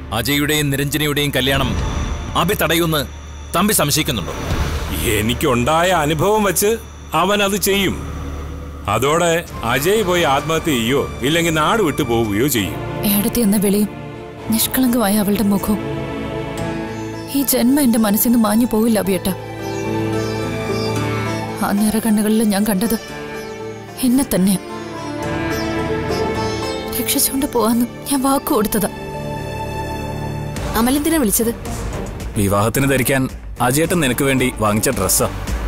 അജയുടെയും നിരഞ്ജനയുടെയും കല്യാണം അഭി തടയുമെന്ന് തമ്പി സംശയിക്കുന്നുണ്ടോ എനിക്കുണ്ടായ അനുഭവം വെച്ച് അവൻ അത് ചെയ്യും അതോടെ അജയ് പോയി ആത്മഹത്യ ചെയ്യോ ഇല്ലെങ്കിൽ നാട് വിട്ടു പോവുകയോ ചെയ്യും ഏടത്തി എന്ന വിളിയും നിഷ്കളങ്കമായ അവളുടെ മുഖവും ഈ ജന്മ എന്റെ മനസ്സിൽ നിന്ന് മാഞ്ഞു പോവില്ല അഭിയേട്ട ആ നിറകണ്ണുകളിൽ ഞാൻ കണ്ടത് എന്നെ തന്നെ രക്ഷിച്ചുകൊണ്ട് പോവാന്ന് ഞാൻ വാക്കു കൊടുത്തതാ അമലെന്തിനാ വിളിച്ചത് വിവാഹത്തിന് ധരിക്കാൻ അജയേട്ടൻ നിനക്ക് വേണ്ടി വാങ്ങിച്ച ഡ്രസ്സാ